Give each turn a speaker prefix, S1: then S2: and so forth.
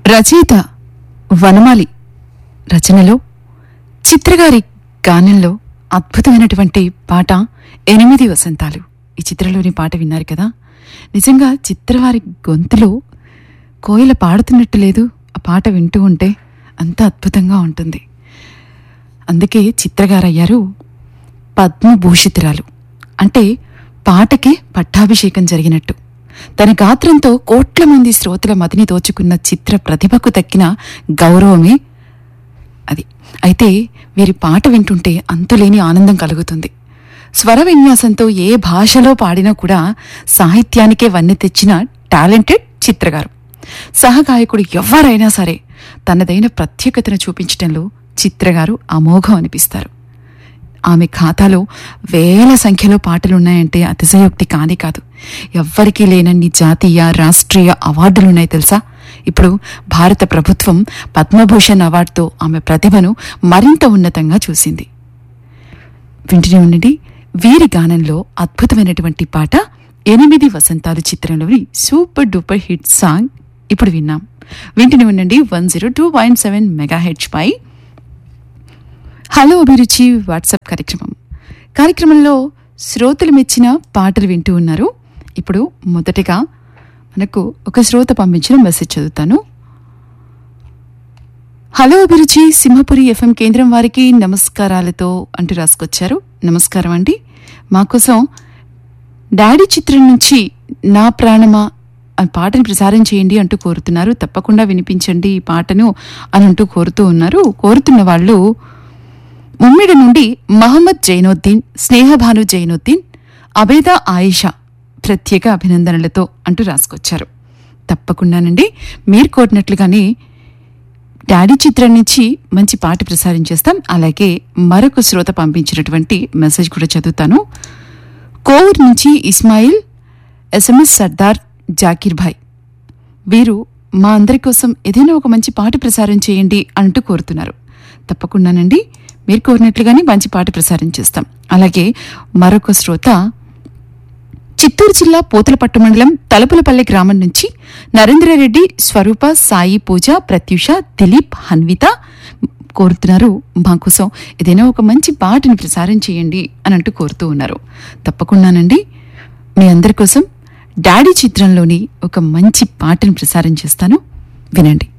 S1: రచయిత వనమాలి రచనలో చిత్రగారి గానంలో అద్భుతమైనటువంటి పాట ఎనిమిది వసంతాలు ఈ చిత్రంలోని పాట విన్నారు కదా నిజంగా చిత్రవారి గొంతులో కోయిల పాడుతున్నట్టు లేదు ఆ పాట వింటూ ఉంటే అంత అద్భుతంగా ఉంటుంది అందుకే చిత్రగారయ్యారు పద్మభూషితురాలు అంటే పాటకే పట్టాభిషేకం జరిగినట్టు తన గాత్రంతో కోట్ల మంది శ్రోతల మదిని దోచుకున్న చిత్ర ప్రతిభకు దక్కిన గౌరవమే అది అయితే వీరి పాట వింటుంటే అంతులేని ఆనందం కలుగుతుంది స్వర విన్యాసంతో ఏ భాషలో పాడినా కూడా సాహిత్యానికే వన్నె తెచ్చిన టాలెంటెడ్ చిత్రగారు సహగాయకుడు ఎవరైనా సరే తనదైన ప్రత్యేకతను చూపించడంలో చిత్రగారు అమోఘం అనిపిస్తారు ఆమె ఖాతాలో వేల సంఖ్యలో పాటలున్నాయంటే అతిశయోక్తి కానే కాదు ఎవ్వరికీ లేనన్ని జాతీయ రాష్ట్రీయ అవార్డులున్నాయి తెలుసా ఇప్పుడు భారత ప్రభుత్వం పద్మభూషణ్ అవార్డుతో ఆమె ప్రతిభను మరింత ఉన్నతంగా చూసింది వింటూనే ఉండండి వీరి గానంలో అద్భుతమైనటువంటి పాట ఎనిమిది వసంతాలు చిత్రంలోని సూపర్ డూపర్ హిట్ సాంగ్ ఇప్పుడు విన్నాం వింటూనే ఉండండి one zero two point seven mega హెచ్ పై హలో అభిరుచి వాట్సాప్ కార్యక్రమం కార్యక్రమంలో శ్రోతలు మెచ్చిన పాటలు వింటూ ఉన్నారు ఇప్పుడు మొదటిగా మనకు ఒక శ్రోత పంపించిన మెసేజ్ చదువుతాను హలో అభిరుచి సింహపురి ఎఫ్ఎం కేంద్రం వారికి నమస్కారాలతో అంటూ రాసుకొచ్చారు నమస్కారం అండి మా కోసం డాడీ చిత్రం నుంచి నా ప్రాణమా ఆ పాటను ప్రసారం చేయండి అంటూ కోరుతున్నారు తప్పకుండా వినిపించండి ఈ పాటను అని అంటూ కోరుతూ ఉన్నారు కోరుతున్న వాళ్ళు ముమ్మిడి నుండి మహమ్మద్ జైనుద్దీన్ స్నేహభాను జైనుద్దీన్ అబేదా ఆయిషా ప్రత్యేక అభినందనలతో అంటూ రాసుకొచ్చారు తప్పకుండానండి మీరు కోరినట్లుగానే డాడీ చిత్రం నుంచి మంచి పాట ప్రసారం చేస్తాం అలాగే మరొక శ్రోత పంపించినటువంటి మెసేజ్ కూడా చదువుతాను కోవూర్ నుంచి ఇస్మాయిల్ ఎస్ఎంఎస్ సర్దార్ జాకీర్ భాయ్ వీరు మా అందరి కోసం ఏదైనా ఒక మంచి పాట ప్రసారం చేయండి అంటూ కోరుతున్నారు తప్పకుండానండి మీరు కోరినట్లుగానే మంచి పాట ప్రసారం చేస్తాం అలాగే మరొక శ్రోత చిత్తూరు జిల్లా పోతలపట్టు మండలం తలుపులపల్లె గ్రామం నుంచి నరేంద్రరెడ్డి స్వరూప సాయి పూజ ప్రత్యూష దిలీప్ హన్విత కోరుతున్నారు మా కోసం ఏదైనా ఒక మంచి పాటని ప్రసారం చేయండి అని అంటూ కోరుతూ ఉన్నారు తప్పకుండానండి మీ అందరి కోసం డాడీ చిత్రంలోని ఒక మంచి పాటను ప్రసారం చేస్తాను వినండి